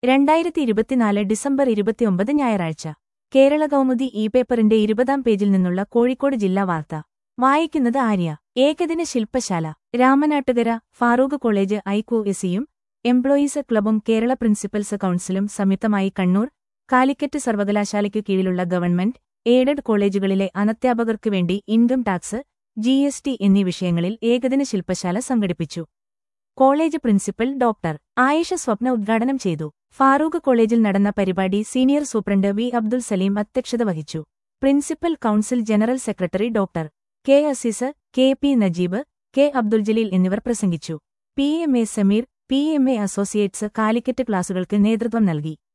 രണ്ടായിരത്തി ഇരുപത്തിനാല് ഡിസംബർ ഇരുപത്തിയൊമ്പത് ഞായറാഴ്ച കേരള കൗമുദി ഇ പേപ്പറിന്റെ ഇരുപതാം പേജിൽ നിന്നുള്ള കോഴിക്കോട് ജില്ലാ വാർത്ത വായിക്കുന്നത് ആര്യ ഏകദിന ശില്പശാല രാമനാട്ടുകര ഫാറൂഖ് കോളേജ് ഐക്യു എസിയും എംപ്ലോയീസ് ക്ലബും കേരള പ്രിൻസിപ്പൽസ് കൌൺസിലും സംയുക്തമായി കണ്ണൂർ കാലിക്കറ്റ് സർവകലാശാലയ്ക്കു കീഴിലുള്ള ഗവൺമെന്റ് എയ്ഡഡ് കോളേജുകളിലെ അനധ്യാപകർക്കു വേണ്ടി income tax G S T എന്നീ വിഷയങ്ങളിൽ ഏകദിന ശില്പശാല സംഘടിപ്പിച്ചു college principal doctor Ayisha Swapna ഉദ്ഘാടനം ചെയ്തു ഫാറൂഖ് കോളേജിൽ നടന്ന പരിപാടി senior superintendent V Abdul Salim അധ്യക്ഷത വഹിച്ചു principal council general secretary doctor K Azeez K P Najeeb K Abdul Jaleel എന്നിവർ പ്രസംഗിച്ചു P M A Sameer P M A associates Calicut ക്ലാസുകൾക്ക് നേതൃത്വം നൽകി